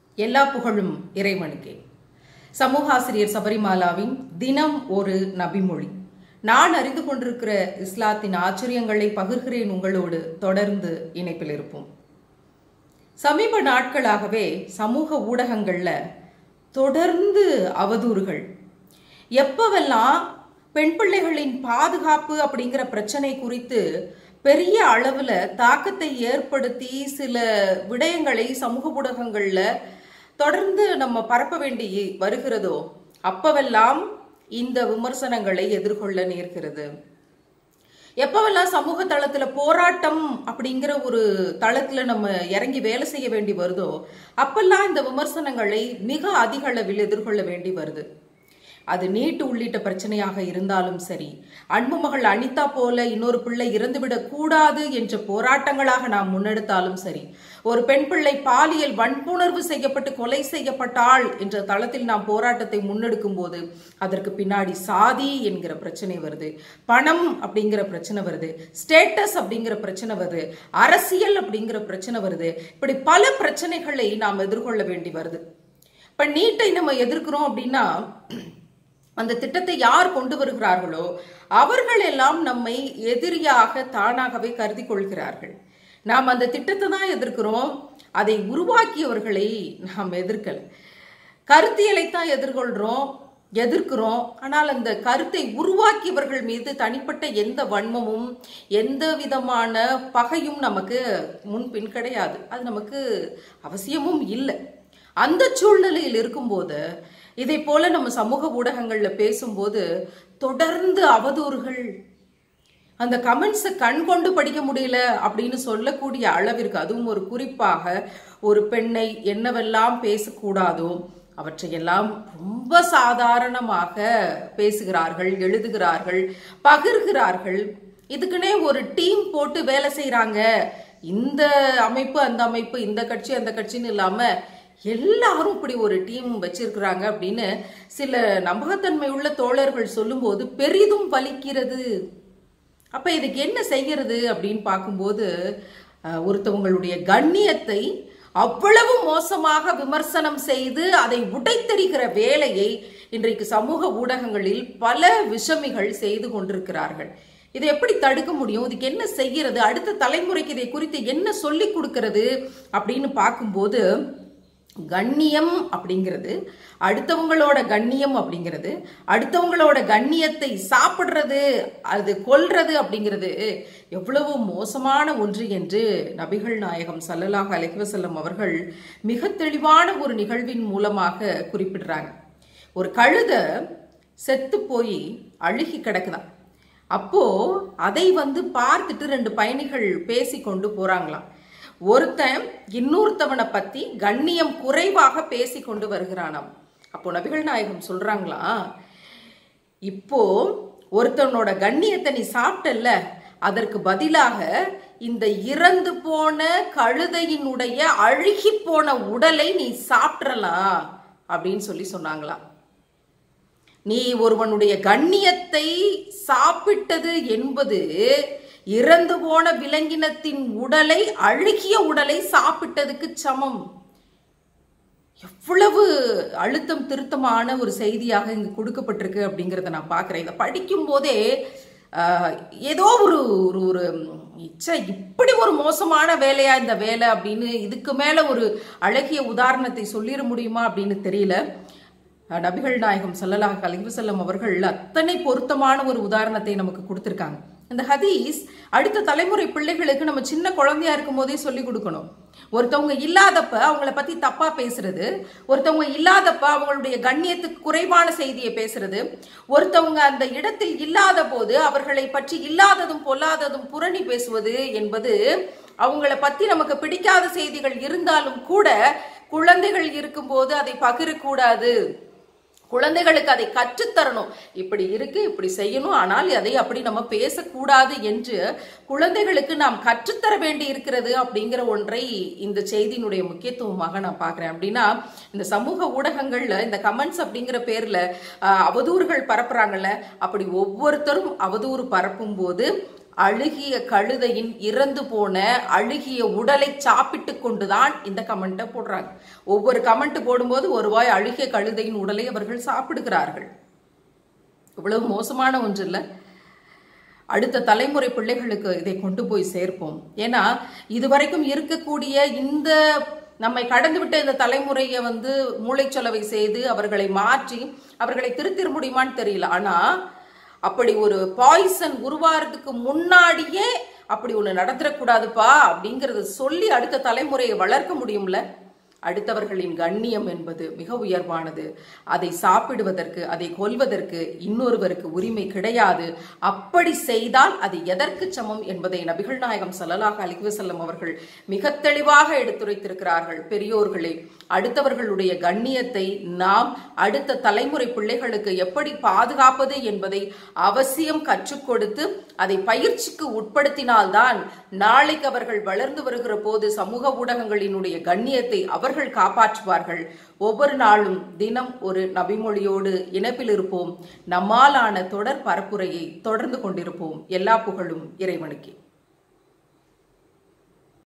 எல்லா புகழும் இறைவனுக்கே சமூகாசிரியர் சபரிமாலாவின் தினம் ஒரு நபிமொழி நான் அறிந்து கொண்டிருக்கிற இஸ்லாத்தின் ஆச்சரியங்களை பகிர்கிறேன் உங்களோடு தொடர்ந்து இணைப்பில் இருப்போம் சமீப நாட்களாகவே சமூக ஊடகங்கள்ல தொடர்ந்து அவதூறுகள் எப்பவெல்லாம் பெண் பிள்ளைகளின் பாதுகாப்பு அப்படிங்கிற பிரச்சனை குறித்து பெரிய அளவுல தாக்கத்தை ஏற்படுத்தி சில விடயங்களை சமூக ஊடகங்கள்ல தொடர்ந்து நம்ம பரப்ப வேண்டி வருகிறதோ அப்பவெல்லாம் இந்த விமர்சனங்களை எதிர்கொள்ள நேர்கிறது எப்பவெல்லாம் சமூக தளத்துல போராட்டம் அப்படிங்கிற ஒரு தளத்துல நம்ம இறங்கி வேலை செய்ய வேண்டி வருதோ அப்பெல்லாம் இந்த விமர்சனங்களை மிக அதிக அளவில் எதிர்கொள்ள வேண்டி வருது அது நீட்டு உள்ளிட்ட பிரச்சனையாக இருந்தாலும் சரி அன்பு மகள் அனிதா போல இன்னொரு பிள்ளை இறந்துவிடக் கூடாது என்ற போராட்டங்களாக நாம் முன்னெடுத்தாலும் சரி ஒரு பெண் பிள்ளை பாலியல் வன்புணர்வு செய்யப்பட்டு கொலை செய்யப்பட்டாள் என்ற தளத்தில் நாம் போராட்டத்தை முன்னெடுக்கும் போது அதற்கு பின்னாடி சாதி என்கிற பிரச்சனை வருது பணம் அப்படிங்கிற பிரச்சனை வருது ஸ்டேட்டஸ் அப்படிங்கிற பிரச்சனை வருது அரசியல் அப்படிங்கிற பிரச்சனை வருது இப்படி பல பிரச்சனைகளை நாம் எதிர்கொள்ள வேண்டி வருது இப்ப நீட்டை நம்ம எதிர்க்கிறோம் அப்படின்னா அந்த திட்டத்தை யார் கொண்டு வருகிறார்களோ அவர்கள் எல்லாம் நம்மை எதிரியாக தானாகவே கருதி கொள்கிறார்கள் நாம் அந்த திட்டத்தை தான் எதிர்க்கிறோம் அதை உருவாக்கியவர்களை நாம் எதிர்க்கல கருத்தியலை தான் எதிர்கொள்றோம் எதிர்க்கிறோம் ஆனால் அந்த கருத்தை உருவாக்கியவர்கள் மீது தனிப்பட்ட எந்த வன்மமும் எந்த விதமான பகையும் நமக்கு முன்பின் கிடையாது அது நமக்கு அவசியமும் இல்லை அந்த சூழ்நிலையில் இருக்கும்போது இதை போல நம்ம சமூக ஊடகங்கள்ல பேசும்போது தொடர்ந்து அவதூறுகள் அந்த கமெண்ட்ஸை கண் கொண்டு படிக்க முடியல அப்படின்னு சொல்லக்கூடிய அளவிற்கு அதுவும் ஒரு குறிப்பாக ஒரு பெண்ணை என்னவெல்லாம் பேசக்கூடாதோ அவற்றையெல்லாம் ரொம்ப சாதாரணமாக பேசுகிறார்கள் எழுதுகிறார்கள் பகிர்கிறார்கள் இதுக்குன்னே ஒரு டீம் போட்டு வேலை செய்யறாங்க இந்த அமைப்பு அந்த அமைப்பு இந்த கட்சி அந்த கட்சின்னு இல்லாம எல்லாரும் இப்படி ஒரு டீம் வச்சிருக்கிறாங்க அப்படின்னு சில நம்பகத்தன்மை உள்ள தோழர்கள் சொல்லும்போது பெரிதும் வலிக்கிறது அப்ப இதுக்கு என்ன செய்கிறது அப்படின்னு பார்க்கும்போது ஒருத்தவங்களுடைய கண்ணியத்தை அவ்வளவு மோசமாக விமர்சனம் செய்து அதை உடைத்தெறிகிற வேலையை இன்றைக்கு சமூக ஊடகங்களில் பல விஷமிகள் செய்து கொண்டிருக்கிறார்கள் இதை எப்படி தடுக்க முடியும் இதுக்கு என்ன செய்கிறது அடுத்த தலைமுறைக்கு இதை குறித்து என்ன சொல்லி கொடுக்கிறது அப்படின்னு பார்க்கும்போது கண்ணியம் அப்படிங்கிறது அடுத்தவங்களோட கண்ணியம் அப்படிங்கிறது அடுத்தவங்களோட கண்ணியத்தை சாப்பிடுறது அது கொல்றது அப்படிங்கிறது எவ்வளவு மோசமான ஒன்று என்று நபிகள் நாயகம் சல்லல்லாஹ் அலைவசல்லம் அவர்கள் மிக தெளிவான ஒரு நிகழ்வின் மூலமாக குறிப்பிடுறாங்க ஒரு கழுத செத்து போய் அழுகி கிடக்குதான் அப்போ அதை வந்து பார்த்துட்டு ரெண்டு பயணிகள் பேசி கொண்டு போறாங்களாம் ஒருத்தன் இன்னொருத்தவனை பத்தி கண்ணியம் குறைவாக பேசி கொண்டு வருகிறானாம் அப்போ நபிகள் நாயகம் சொல்றாங்களா இப்போ ஒருத்தனோட கண்ணியத்தை நீ சாப்பிட்டல்ல அதற்கு பதிலாக இந்த இறந்து போன கழுதையினுடைய அழுகி போன உடலை நீ சாப்பிட்றலாம் அப்படின்னு சொல்லி சொன்னாங்களாம் நீ ஒருவனுடைய கண்ணியத்தை சாப்பிட்டது என்பது இறந்து போன விலங்கினத்தின் உடலை அழுகிய உடலை சாப்பிட்டதுக்கு சமம் எவ்வளவு அழுத்தம் திருத்தமான ஒரு செய்தியாக இங்கு கொடுக்கப்பட்டிருக்கு அப்படிங்கிறத நான் பார்க்குறேன் இதை படிக்கும் போதே ஏதோ ஒரு ஒரு ஒரு இச்சை இப்படி ஒரு மோசமான வேலையா இந்த வேலை அப்படின்னு இதுக்கு மேல ஒரு அழகிய உதாரணத்தை சொல்லிட முடியுமா அப்படின்னு தெரியல நபிகள் நாயகம் சல்லல்லாஹ் அலிவசல்லம் அவர்கள் அத்தனை பொருத்தமான ஒரு உதாரணத்தை நமக்கு கொடுத்துருக்காங்க இந்த ஹதீஸ் அடுத்த தலைமுறை பிள்ளைகளுக்கு நம்ம சின்ன குழந்தையா இருக்கும் போதே சொல்லி கொடுக்கணும் ஒருத்தவங்க இல்லாதப்ப அவங்கள பத்தி தப்பா பேசுறது ஒருத்தவங்க இல்லாதப்ப அவங்களுடைய கண்ணியத்துக்கு குறைவான செய்தியை பேசுறது ஒருத்தவங்க அந்த இடத்தில் இல்லாத போது அவர்களை பற்றி இல்லாததும் பொல்லாததும் புரணி பேசுவது என்பது அவங்கள பத்தி நமக்கு பிடிக்காத செய்திகள் இருந்தாலும் கூட குழந்தைகள் இருக்கும்போது அதை பகிரக்கூடாது குழந்தைகளுக்கு அதை கற்றுத்தரணும் இப்படி இருக்கு இப்படி செய்யணும் ஆனால் அதை அப்படி நம்ம பேசக்கூடாது என்று குழந்தைகளுக்கு நாம் கற்றுத்தர வேண்டி இருக்கிறது அப்படிங்கிற ஒன்றை இந்த செய்தியினுடைய முக்கியத்துவமாக நான் பார்க்குறேன் அப்படின்னா இந்த சமூக ஊடகங்கள்ல இந்த கமெண்ட்ஸ் அப்படிங்கிற பேர்ல அவதூறுகள் பரப்புறாங்கல்ல அப்படி ஒவ்வொருத்தரும் அவதூறு பரப்பும் போது அழுகிய கழுதையின் இறந்து போன அழுகிய உடலை சாப்பிட்டு கொண்டுதான் இந்த கமெண்ட்டை போடுறாங்க ஒவ்வொரு கமெண்ட் போடும்போது ஒரு வாய் அழுகிய கழுதையின் உடலை அவர்கள் சாப்பிடுகிறார்கள் இவ்வளவு மோசமான ஒன்று இல்லை அடுத்த தலைமுறை பிள்ளைகளுக்கு இதை கொண்டு போய் சேர்ப்போம் ஏன்னா இதுவரைக்கும் இருக்கக்கூடிய இந்த நம்மை கடந்துவிட்ட இந்த தலைமுறையை வந்து மூளைச்சலவை செய்து அவர்களை மாற்றி அவர்களை திருத்திட முடியுமான்னு தெரியல ஆனா அப்படி ஒரு பாய்சன் உருவாகிறதுக்கு முன்னாடியே அப்படி ஒன்று நடந்துடக்கூடாதுப்பா அப்படிங்கறத சொல்லி அடுத்த தலைமுறையை வளர்க்க முடியும்ல அடுத்தவர்களின் கண்ணியம் என்பது மிக உயர்வானது அதை சாப்பிடுவதற்கு அதை கொல்வதற்கு இன்னொருவருக்கு உரிமை கிடையாது அப்படி செய்தால் அது எதற்கு சமம் என்பதை நபிகள் நாயகம் ஸல்லல்லாஹு அலைஹி வஸல்லம் அவர்கள் மிக தெளிவாக எடுத்துரைத்திருக்கிறார்கள் பெரியோர்களே அடுத்தவர்களுடைய கண்ணியத்தை நாம் அடுத்த தலைமுறை பிள்ளைகளுக்கு எப்படி பாதுகாப்பது என்பதை அவசியம் கற்றுக் கொடுத்து அதை பயிற்சிக்கு உட்படுத்தினால்தான் நாளைக்கு அவர்கள் வளர்ந்து வருகிற போது சமூக ஊடகங்களினுடைய கண்ணியத்தை அவர்கள் காப்பாற்றுவார்கள் ஒவ்வொரு நாளும் தினம் ஒரு நபிமொழியோடு இணைப்பில் இருப்போம் நம்மாலான தொடர் பரப்புரையை தொடர்ந்து கொண்டிருப்போம் எல்லா புகழும் இறைவனுக்கே